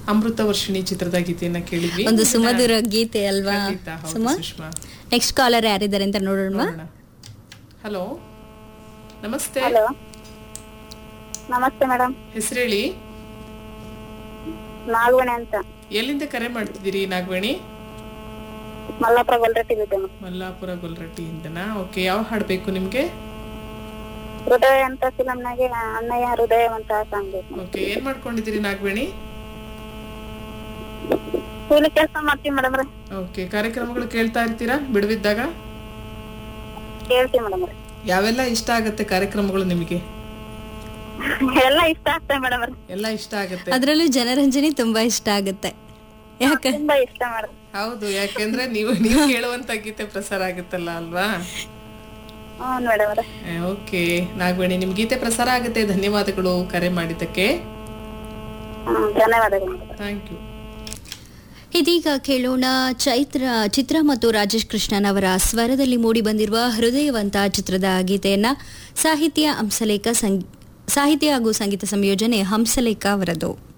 ಅಮೃತ ವರ್ಷಿಣಿ ಚಿತ್ರದ ಗೀತೆಯನ್ನ ಕೇಳಿದ್ವಿ ಒಂದು ಸುಮಧುರ ಗೀತೆ ಅಲ್ವಾ ಖಂಡಿತ, ಹೌದು, ಸುಮಾ ಸುಷ್ಮಾ. ನೆಕ್ಸ್ಟ್ ಕಾಲರ್ ಯಾರಿದ್ದಾರೆ ಅಂತ ನೋಡೋಣ ಹಲೋ ನಮಸ್ತೆ ಹಲೋ ನಮಸ್ತೆ ಮೇಡಮ್ ಹೆಸರು ಹೇಳಿ ನಾಗವಣಿ ಅಂತ ಎಲ್ಲಿಂದ ಕರೆ ಮಾಡ್ತಿದ್ದೀರಿ ನಾಗವೇಣಿ ಮಲ್ಲಾಪುರ ಗೊಲ್ರಟ್ಟಿ ಬಿದ್ದೆ ಮೇಡಮ್ ಮಲ್ಲಾಪುರ ಗೊಲ್ರಟ್ಟಿಯಿಂದನಾ ಓಕೆ ಯಾವ ಹಾಡ್ಬೇಕು ನಿಮ್ಗೆ ಹೃದಯ ಅಂತ ಫಿಲಮ್ನಾಗೆ ಅಣ್ಣಯ್ಯ ಹೃದಯ ಅಂತ ಸಾಂಗ್ ಬೇಕು ಓಕೆ ಏನ್ ಮಾಡ್ಕೊಂಡಿದ್ದೀರಿ ನಾಗವೇಣಿ ಕೂಲಿ ಕೆಲಸ ಮಾಡ್ತೀವಿ ಮೇಡಮ್ ರೀ ಓಕೆ ಕಾರ್ಯಕ್ರಮಗಳು ಕೇಳ್ತಾ ಇರ್ತೀರಾ ಬಿಡುವಿದ್ದಾಗ ಕೇಳ್ತೀವಿ ಮೇಡಮ್ ರೀ ಯಾವೆಲ್ಲ ಇಷ್ಟ ಆಗತ್ತೆ ಕಾರ್ಯಕ್ರಮಗಳು ನಿಮಗೆ ಎಲ್ಲ ಇಷ್ಟ ಆಗ್ತದೆ ಮೇಡಮ್ ರೀ ಎಲ್ಲ ಇಷ್ಟ ಆಗತ್ತೆ ಅದರಲ್ಲೂ ಜನರಂಜನೆ ತುಂಬಾ ಇಷ್ಟ ಆಗುತ್ತೆ ಯಾಕೆ ತುಂಬಾ ಇಷ್ಟ ಮೇಡಮ್ ಹೌದು ಯಾಕೆಂದ್ರೆ ನೀವು ನೀವು ಕೇಳುವಂತ ಗೀತೆ ಪ್ರಸಾರ ಆಗುತ್ತಲ್ಲ ಅಲ್ವಾ ಹ್ಞೂ ಮೇಡಮ್ ರೀ ಓಕೆ ನಾಗವೇಣಿ ನಿಮ್ ಗೀತೆ ಪ್ರಸಾರ ಆಗುತ್ತೆ ಧನ್ಯವಾದಗಳು ಕರೆ ಮಾಡಿದ್ದಕ್ಕೆ ಹ್ಞೂ ಧನ್ಯವಾದಗಳು ಮೇಡಮ್ ಥ್ಯಾಂಕ್ ಯು ಇದೀಗ ಕೇಳೋಣ ಚೈತ್ರ ಚಿತ್ರ ಮತ್ತು ರಾಜೇಶ್ ಕೃಷ್ಣನ್ ಅವರ ಸ್ವರದಲ್ಲಿ ಮೂಡಿ ಬಂದಿರುವ ಹೃದಯವಂತ ಚಿತ್ರದ ಗೀತೆಯನ್ನ ಸಾಹಿತ್ಯ ಹಂಸಲೇಖ ಸಂಗ್ ಸಾಹಿತ್ಯ ಹಾಗೂ ಸಂಗೀತ ಸಂಯೋಜನೆ ಹಂಸಲೇಖ ಅವರದು